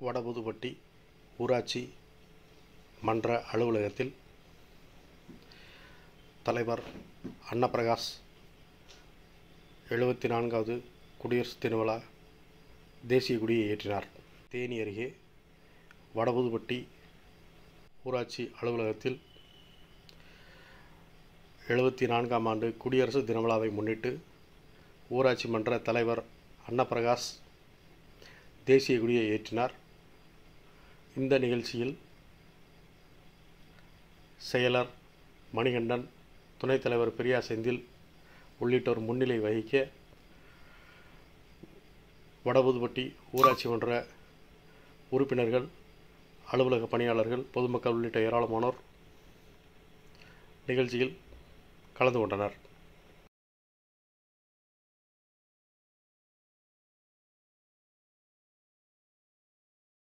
வடபுதுப்பட்டி ஊராட்சி மன்ற அலுவலகத்தில் தலைவர் அன்னப்பிரகாஷ் எழுபத்தி நான்காவது குடியரசு தின விழா தேசிய கொடியை ஏற்றினார் தேனி அருகே வடபுதுப்பட்டி ஊராட்சி அலுவலகத்தில் எழுபத்தி நான்காம் ஆண்டு குடியரசு தின விழாவை முன்னிட்டு ஊராட்சி மன்ற தலைவர் அன்னப்பிரகாஷ் தேசிய கொடியை ஏற்றினார் இந்த நிகழ்ச்சியில் செயலர் மணிகண்டன் துணைத் தலைவர் பெரியா செந்தில் உள்ளிட்டோர் முன்னிலை வகிக்க வடபுதுப்பட்டி ஊராட்சி மன்ற உறுப்பினர்கள் அலுவலக பணியாளர்கள் பொதுமக்கள் உள்ளிட்ட ஏராளமானோர் நிகழ்ச்சியில் கலந்து கொண்டனர்